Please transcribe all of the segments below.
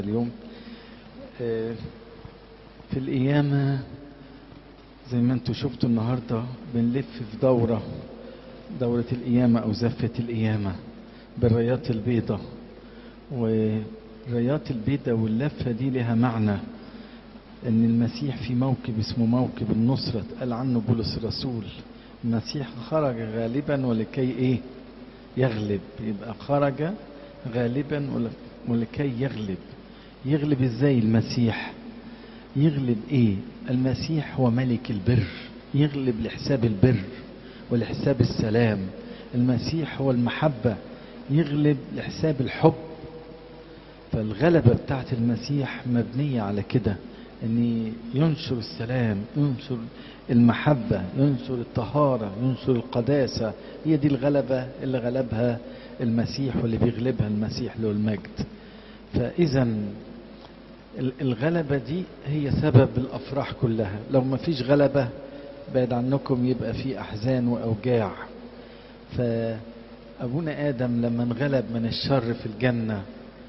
اليوم في القيامة زي ما انتوا شفتوا النهاردة بنلف في دورة دورة القيامة أو زفة القيامة بالرايات البيضة والرايات البيضة واللفة دي لها معنى ان المسيح في موكب اسمه موكب النصرة قال عنه بولس الرسول المسيح خرج غالبا ولكي ايه يغلب يبقى خرج غالبا ولكي يغلب يغلب ازاي المسيح يغلب ايه المسيح هو ملك البر يغلب لحساب البر ولحساب السلام المسيح هو المحبة يغلب لحساب الحب فالغلبة بتاعت المسيح مبنية على كده ان ينشر السلام ينشر المحبة ينشر الطهارة ينشر القداسة هي دي الغلبة اللي غلبها المسيح واللي بيغلبها المسيح له المجد فإذا الغلبة دي هي سبب الأفراح كلها لو ما فيش غلبة بعد عنكم يبقى في أحزان وأوجاع فأبونا آدم لما انغلب من الشر في الجنة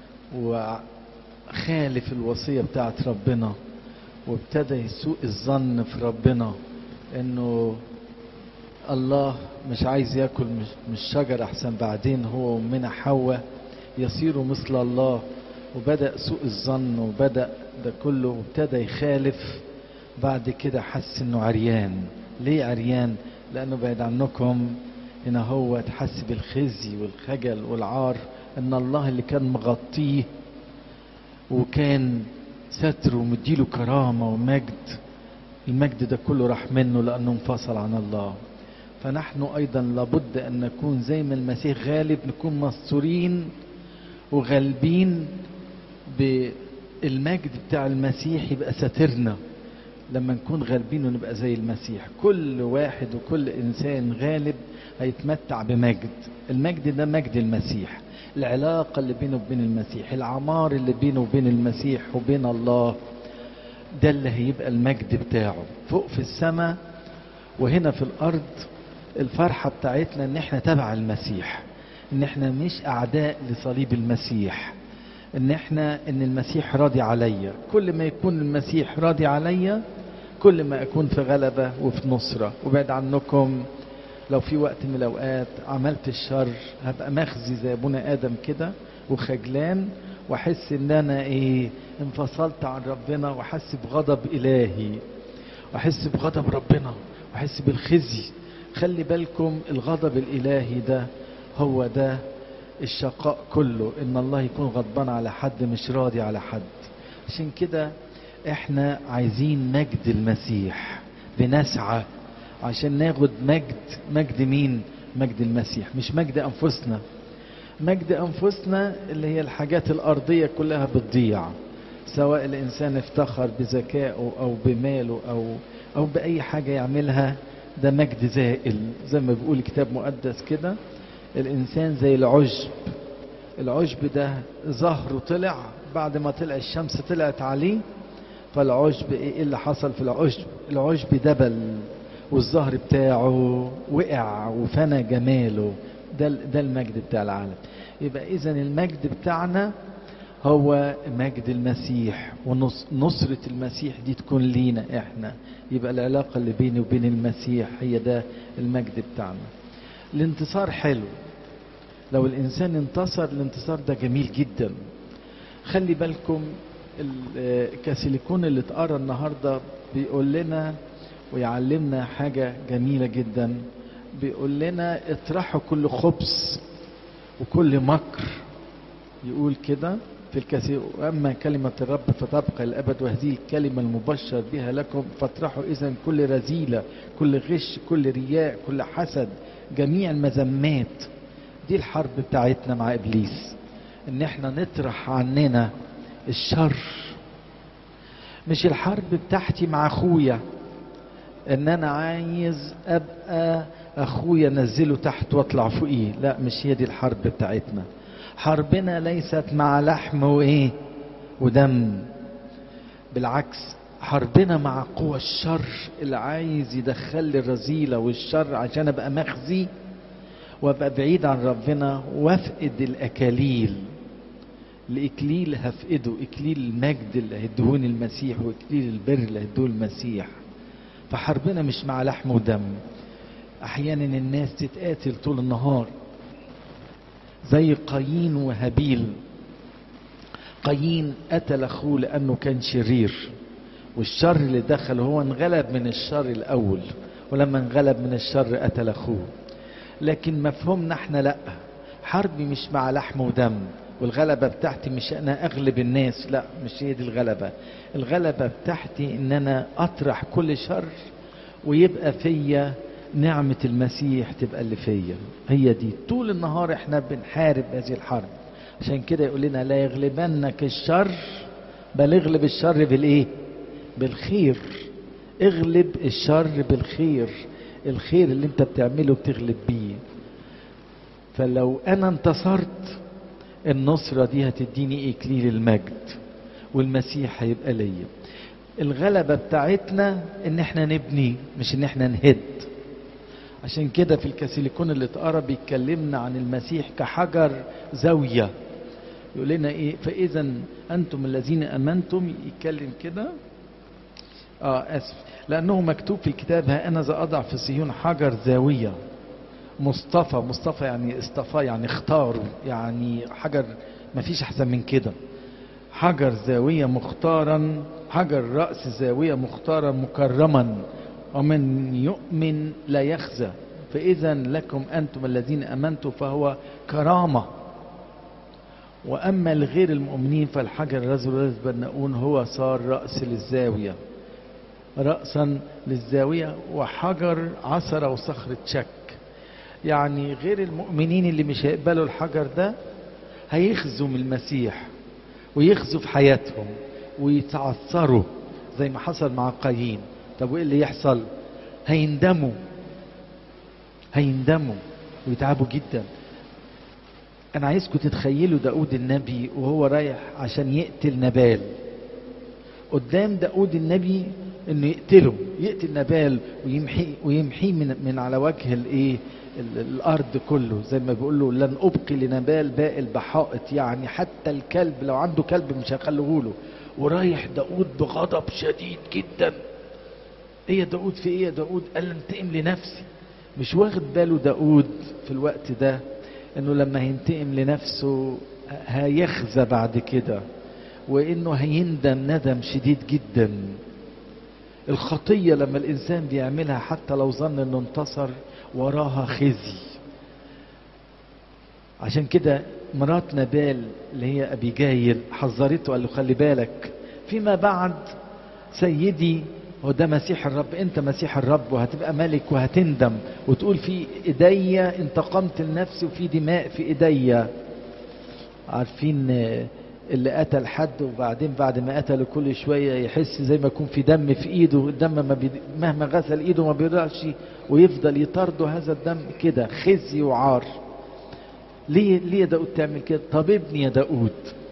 وخالف الوصية بتاعت ربنا وابتدى يسوء الظن في ربنا انه الله مش عايز ياكل مش شجر احسن بعدين هو ومنى حواء يصيروا مثل الله وبدأ سوء الظن وبدأ ده كله وابتدى يخالف بعد كده حس انه عريان ليه عريان لانه بعد عنكم هنا هو تحس بالخزي والخجل والعار ان الله اللي كان مغطيه وكان ستر ومديله كرامة ومجد المجد ده كله راح منه لأنه انفصل عن الله فنحن أيضا لابد أن نكون زي ما المسيح غالب نكون مستورين وغالبين بالمجد بتاع المسيح يبقى ساترنا لما نكون غالبين ونبقى زي المسيح كل واحد وكل إنسان غالب هيتمتع بمجد المجد ده مجد المسيح العلاقة اللي بينه وبين المسيح العمار اللي بينه وبين المسيح وبين الله ده اللي هيبقى المجد بتاعه فوق في السماء وهنا في الأرض الفرحة بتاعتنا ان احنا تبع المسيح ان احنا مش اعداء لصليب المسيح ان احنا ان المسيح راضي عليا كل ما يكون المسيح راضي عليا كل ما اكون في غلبة وفي نصرة وبعد عنكم لو في وقت من الاوقات عملت الشر هبقى مخزي زي ابونا ادم كده وخجلان واحس ان انا ايه انفصلت عن ربنا واحس بغضب الهي واحس بغضب ربنا واحس بالخزي خلي بالكم الغضب الالهي ده هو ده الشقاء كله ان الله يكون غضبان على حد مش راضي على حد عشان كده احنا عايزين مجد المسيح بنسعى عشان ناخد مجد مجد مين مجد المسيح مش مجد انفسنا مجد انفسنا اللي هي الحاجات الارضيه كلها بتضيع سواء الانسان افتخر بذكائه او بماله او او باي حاجه يعملها ده مجد زائل زي ما بيقول كتاب مقدس كده الانسان زي العشب العشب ده ظهره طلع بعد ما طلع الشمس طلعت عليه فالعشب ايه اللي حصل في العشب العشب دبل والظهر بتاعه وقع وفنى جماله ده ده المجد بتاع العالم يبقى اذا المجد بتاعنا هو مجد المسيح ونصرة المسيح دي تكون لينا احنا يبقى العلاقة اللي بيني وبين المسيح هي ده المجد بتاعنا الانتصار حلو لو الانسان انتصر الانتصار ده جميل جدا خلي بالكم الكاسيليكون اللي اتقرا النهارده بيقول لنا ويعلمنا حاجة جميلة جدا بيقول لنا اطرحوا كل خبز وكل مكر يقول كده في الكثير واما كلمة الرب فتبقى الابد وهذه الكلمة المبشر بها لكم فاطرحوا اذا كل رذيلة كل غش كل رياء كل حسد جميع المذمات دي الحرب بتاعتنا مع ابليس ان احنا نطرح عننا الشر مش الحرب بتاعتي مع اخويا ان انا عايز ابقى اخويا نزله تحت واطلع فوقيه لا مش هي دي الحرب بتاعتنا حربنا ليست مع لحم وايه ودم بالعكس حربنا مع قوى الشر اللي عايز يدخل لي الرذيلة والشر عشان ابقى مخزي وابقى بعيد عن ربنا وافقد الاكاليل لإكليل هفقده إكليل المجد اللي هيدهوني المسيح وإكليل البر اللي هيدوه المسيح فحربنا مش مع لحم ودم أحيانا الناس تتقاتل طول النهار زي قايين وهابيل قايين قتل أخوه لأنه كان شرير والشر اللي دخل هو انغلب من الشر الأول ولما انغلب من الشر قتل أخوه لكن مفهومنا احنا لأ حربي مش مع لحم ودم والغلبة بتاعتي مش أنا أغلب الناس لا مش هي دي الغلبة الغلبة بتاعتي إن أنا أطرح كل شر ويبقى فيا نعمة المسيح تبقى اللي فيا هي دي طول النهار احنا بنحارب هذه الحرب عشان كده يقول لنا لا يغلبنك الشر بل اغلب الشر بالايه بالخير اغلب الشر بالخير الخير اللي انت بتعمله بتغلب بيه فلو انا انتصرت النصرة دي هتديني إكليل المجد والمسيح هيبقى ليا الغلبة بتاعتنا إن إحنا نبني مش إن إحنا نهد عشان كده في الكاسيليكون اللي اتقرا بيتكلمنا عن المسيح كحجر زاوية يقول لنا إيه فإذا أنتم الذين أمنتم يتكلم كده آه آسف لأنه مكتوب في الكتاب ها أنا ذا أضع في صهيون حجر زاوية مصطفى مصطفى يعني اصطفى يعني اختاروا يعني حجر ما فيش احسن من كده حجر زاوية مختارا حجر رأس زاوية مختارا مكرما ومن يؤمن لا يخزى فإذا لكم أنتم الذين أمنتم فهو كرامة وأما الغير المؤمنين فالحجر الرجل البناؤون هو صار رأس للزاوية رأسا للزاوية وحجر عثرة وصخرة شك يعني غير المؤمنين اللي مش هيقبلوا الحجر ده هيخزوا من المسيح ويخزوا في حياتهم ويتعثروا زي ما حصل مع قايين طب وايه اللي يحصل هيندموا هيندموا ويتعبوا جدا انا عايزكم تتخيلوا داود النبي وهو رايح عشان يقتل نبال قدام داود النبي انه يقتله يقتل نبال ويمحي ويمحيه من من على وجه الايه الارض كله زي ما بيقول له لن ابقي لنبال باقي البحائط يعني حتى الكلب لو عنده كلب مش هخليه له ورايح داود بغضب شديد جدا ايه يا داود في ايه يا داود قال انتقم لنفسي مش واخد باله داود في الوقت ده انه لما هينتقم لنفسه هيخزى بعد كده وانه هيندم ندم شديد جدا الخطيه لما الانسان بيعملها حتى لو ظن انه انتصر وراها خزي عشان كده مرات نبال اللي هي ابي جايل حذرته قال له خلي بالك فيما بعد سيدي هو ده مسيح الرب انت مسيح الرب وهتبقى ملك وهتندم وتقول في ايديا انتقمت لنفسي وفي دماء في ايديا عارفين اللي قتل حد وبعدين بعد ما قتله كل شويه يحس زي ما يكون في دم في ايده الدم ما بي... مهما غسل ايده ما بيرجعش ويفضل يطارده هذا الدم كده خزي وعار ليه ليه يا داود تعمل كده طب ابني يا داود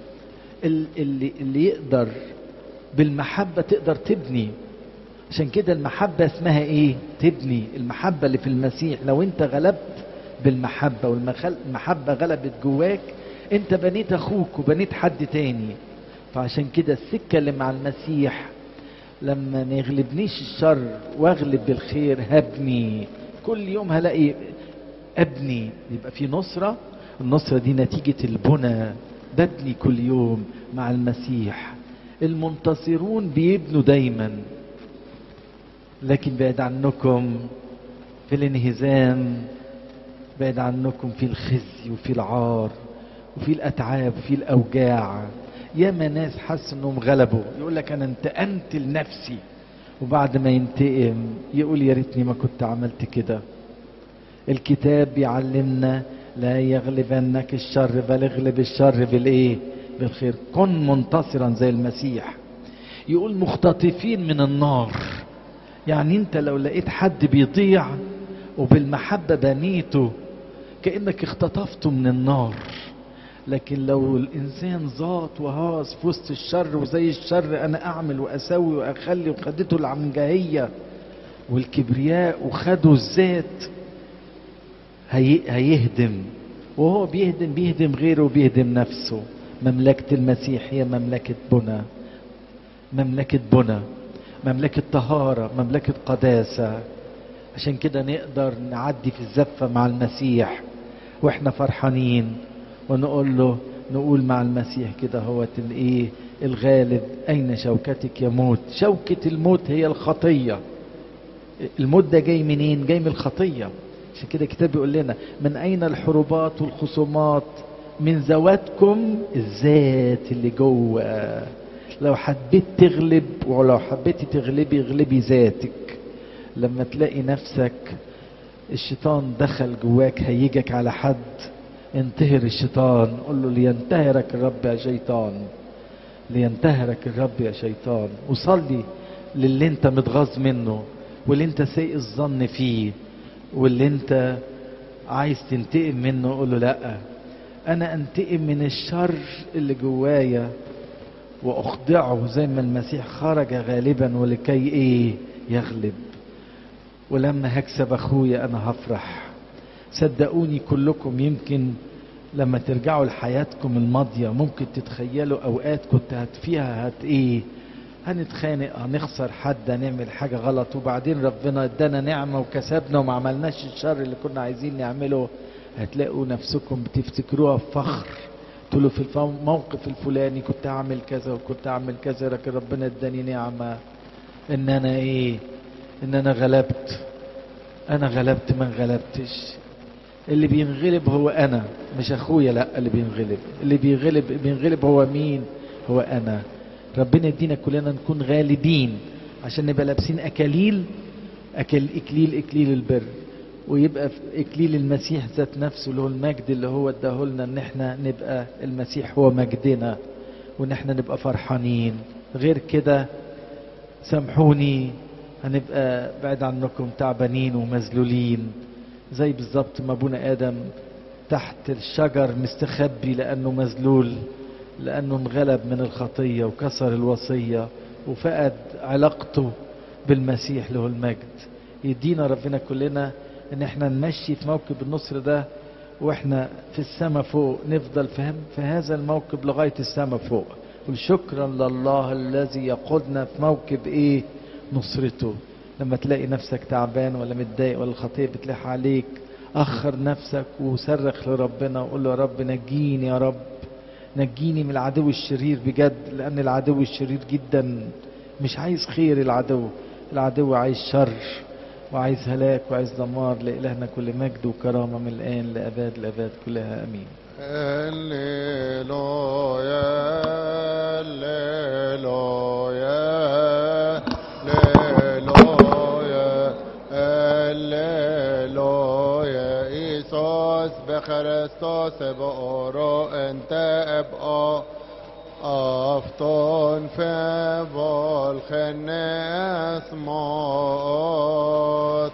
اللي اللي يقدر بالمحبه تقدر تبني عشان كده المحبة اسمها ايه تبني المحبة اللي في المسيح لو انت غلبت بالمحبة والمحبة غلبت جواك انت بنيت اخوك وبنيت حد تاني فعشان كده السكة اللي مع المسيح لما ما يغلبنيش الشر واغلب بالخير هبني كل يوم هلاقي ابني يبقى في نصرة النصرة دي نتيجة البنى ببني كل يوم مع المسيح المنتصرون بيبنوا دايما لكن بعد عنكم في الانهزام بعد عنكم في الخزي وفي العار وفي الاتعاب وفي الاوجاع ياما ناس حس انهم غلبوا يقول لك انا انتقمت لنفسي وبعد ما ينتقم يقول يا ريتني ما كنت عملت كده الكتاب بيعلمنا لا يغلبنك الشر بل اغلب الشر بالايه بالخير كن منتصرا زي المسيح يقول مختطفين من النار يعني انت لو لقيت حد بيضيع وبالمحبة بنيته كأنك اختطفته من النار لكن لو الإنسان ذات وهاص في وسط الشر وزي الشر أنا أعمل وأسوي وأخلي وخدته العنجهية والكبرياء وخدوا الذات هي هيهدم وهو بيهدم بيهدم غيره وبيهدم نفسه مملكة المسيح هي مملكة بنى مملكة بنى مملكة طهارة مملكة قداسة عشان كده نقدر نعدي في الزفة مع المسيح واحنا فرحانين ونقول له نقول مع المسيح كده هو الايه الغالب اين شوكتك يموت شوكة الموت هي الخطية الموت ده جاي منين جاي من الخطية عشان كده الكتاب بيقول لنا من اين الحروبات والخصومات من ذواتكم الذات اللي جوه لو حبيت تغلب ولو حبيتي تغلبي اغلبي ذاتك لما تلاقي نفسك الشيطان دخل جواك هيجك على حد انتهر الشيطان قول له لينتهرك الرب يا شيطان لينتهرك الرب يا شيطان وصلي للي انت متغاظ منه واللي انت سيء الظن فيه واللي انت عايز تنتقم منه قول له لا انا انتقم من الشر اللي جوايا واخضعه زي ما المسيح خرج غالبا ولكي ايه يغلب ولما هكسب اخويا انا هفرح صدقوني كلكم يمكن لما ترجعوا لحياتكم الماضية ممكن تتخيلوا اوقات كنت هت فيها هت ايه هنتخانق هنخسر حد هنعمل حاجة غلط وبعدين ربنا ادانا نعمة وكسبنا وما عملناش الشر اللي كنا عايزين نعمله هتلاقوا نفسكم بتفتكروها بفخر تقولوا في الموقف الفلاني كنت اعمل كذا وكنت اعمل كذا لكن ربنا اداني نعمة ان انا ايه ان انا غلبت انا غلبت من غلبتش اللي بينغلب هو انا مش اخويا لا اللي بينغلب اللي بيغلب بينغلب هو مين هو انا ربنا يدينا كلنا نكون غالبين عشان نبقى لابسين اكاليل أكل اكليل اكليل البر ويبقى في اكليل المسيح ذات نفسه اللي هو المجد اللي هو اداه لنا ان احنا نبقى المسيح هو مجدنا وان احنا نبقى فرحانين غير كده سامحوني هنبقى بعد عنكم تعبانين ومذلولين زي بالظبط ما ابونا ادم تحت الشجر مستخبي لانه مذلول لانه انغلب من الخطيه وكسر الوصيه وفقد علاقته بالمسيح له المجد يدينا ربنا كلنا ان احنا نمشي في موكب النصر ده واحنا في السماء فوق نفضل فهم في هذا الموكب لغايه السماء فوق وشكرا لله الذي يقودنا في موكب ايه نصرته لما تلاقي نفسك تعبان ولا متضايق ولا الخطيه بتلح عليك اخر نفسك وصرخ لربنا وقول له يا رب نجيني يا رب نجيني من العدو الشرير بجد لان العدو الشرير جدا مش عايز خير العدو العدو عايز شر وعايز هلاك وعايز دمار لإلهنا كل مجد وكرامة من الآن لأباد الأباد كلها أمين هللويا هللويا هللويا هللويا إيسوس بخريستوس بأورو أنت أبقى أفتون في بالخن أسماء